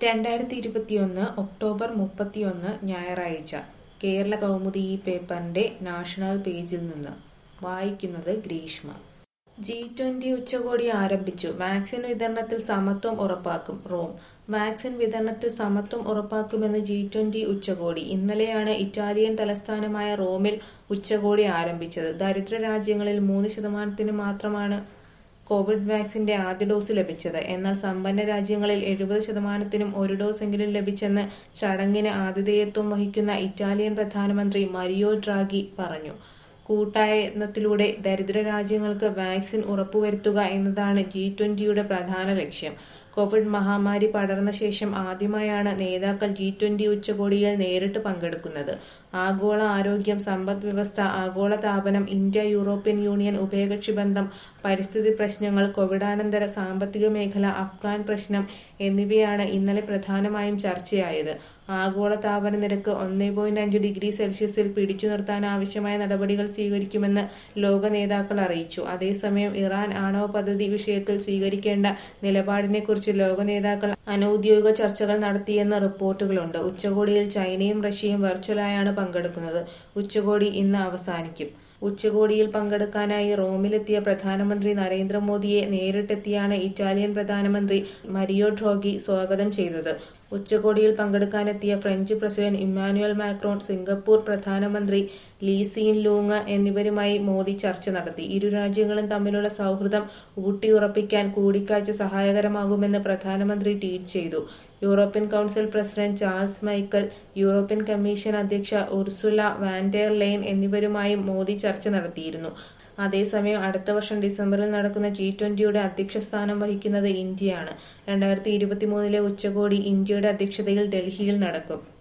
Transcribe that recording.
രണ്ടായിരത്തി ഇരുപത്തിയൊന്ന് ഒക്ടോബർ മുപ്പത്തിയൊന്ന് ഞായറാഴ്ച കേരള കൗമുദി ഈ പേപ്പറിന്റെ നാഷണൽ പേജിൽ നിന്ന് വായിക്കുന്നത് ഗ്രീഷ്മ ജി ട്വന്റി ഉച്ചകോടി ആരംഭിച്ചു വാക്സിൻ വിതരണത്തിൽ സമത്വം ഉറപ്പാക്കും റോം വാക്സിൻ വിതരണത്തിൽ സമത്വം ഉറപ്പാക്കുമെന്ന് ജി ട്വന്റി ഉച്ചകോടി ഇന്നലെയാണ് ഇറ്റാലിയൻ തലസ്ഥാനമായ റോമിൽ ഉച്ചകോടി ആരംഭിച്ചത് ദരിദ്ര രാജ്യങ്ങളിൽ മൂന്ന് ശതമാനത്തിന് മാത്രമാണ് കോവിഡ് വാക്സിന്റെ ആദ്യ ഡോസ് ലഭിച്ചത് എന്നാൽ സമ്പന്ന രാജ്യങ്ങളിൽ എഴുപത് ശതമാനത്തിനും ഒരു ഡോസ് എങ്കിലും ലഭിച്ചെന്ന് ചടങ്ങിന് ആതിഥേയത്വം വഹിക്കുന്ന ഇറ്റാലിയൻ പ്രധാനമന്ത്രി മരിയോ ഡ്രാഗി പറഞ്ഞു കൂട്ടായ യത്നത്തിലൂടെ ദരിദ്ര രാജ്യങ്ങൾക്ക് വാക്സിൻ ഉറപ്പുവരുത്തുക എന്നതാണ് ജി ട്വന്റിയുടെ പ്രധാന ലക്ഷ്യം കോവിഡ് മഹാമാരി പടർന്ന ശേഷം ആദ്യമായാണ് നേതാക്കൾ ജി ട്വന്റി ഉച്ചകോടിയിൽ നേരിട്ട് പങ്കെടുക്കുന്നത് ആഗോള ആരോഗ്യം സമ്പദ് വ്യവസ്ഥ ആഗോള താപനം ഇന്ത്യ യൂറോപ്യൻ യൂണിയൻ ഉഭയകക്ഷി ബന്ധം പരിസ്ഥിതി പ്രശ്നങ്ങൾ കോവിഡാനന്തര സാമ്പത്തിക മേഖല അഫ്ഗാൻ പ്രശ്നം എന്നിവയാണ് ഇന്നലെ പ്രധാനമായും ചർച്ചയായത് ആഗോള താപന നിരക്ക് ഒന്നേ പോയിന്റ് അഞ്ച് ഡിഗ്രി സെൽഷ്യസിൽ പിടിച്ചു നിർത്താൻ ആവശ്യമായ നടപടികൾ സ്വീകരിക്കുമെന്ന് ലോക നേതാക്കൾ അറിയിച്ചു അതേസമയം ഇറാൻ ആണവ പദ്ധതി വിഷയത്തിൽ സ്വീകരിക്കേണ്ട നിലപാടിനെക്കുറിച്ച് ലോക നേതാക്കൾ അനൌദ്യോഗിക ചർച്ചകൾ നടത്തിയെന്ന് റിപ്പോർട്ടുകളുണ്ട് ഉച്ചകോടിയിൽ ചൈനയും റഷ്യയും വെർച്വലായാണ് പങ്കെടുക്കുന്നത് ഉച്ചകോടി ഇന്ന് അവസാനിക്കും ഉച്ചകോടിയിൽ പങ്കെടുക്കാനായി റോമിലെത്തിയ പ്രധാനമന്ത്രി നരേന്ദ്രമോദിയെ നേരിട്ടെത്തിയാണ് ഇറ്റാലിയൻ പ്രധാനമന്ത്രി മരിയോ ഡ്രോഗി സ്വാഗതം ചെയ്തത് ഉച്ചകോടിയിൽ പങ്കെടുക്കാനെത്തിയ French president Emmanuel Macron Singapore പ്രധാനമന്ത്രി ലീ സീൻ ലൂങ് എന്നിവരുമായി മോദി ചർച്ച നടത്തി ഇരു രാജ്യങ്ങളും തമ്മിലുള്ള സൗഹൃദം ഊട്ടിയുറപ്പിക്കാൻ കൂടിക്കാഴ്ച സഹായകരമാകുമെന്ന് പ്രധാനമന്ത്രി ട്വീറ്റ് ചെയ്തു European Council president Charles Michel European Commission അധ്യക്ഷ ഉർസുല വാൻഡെർ ലെയ്ൻ എന്നിവരുമായും മോദി ചർച്ച നടത്തിയിരുന്നു അതേസമയം അടുത്ത വർഷം ഡിസംബറിൽ നടക്കുന്ന ജി ട്വന്റിയുടെ അധ്യക്ഷ സ്ഥാനം വഹിക്കുന്നത് ഇന്ത്യയാണ് രണ്ടായിരത്തി ഇരുപത്തിമൂന്നിലെ ഉച്ചകോടി ഇന്ത്യയുടെ അധ്യക്ഷതയിൽ ഡൽഹിയിൽ നടക്കും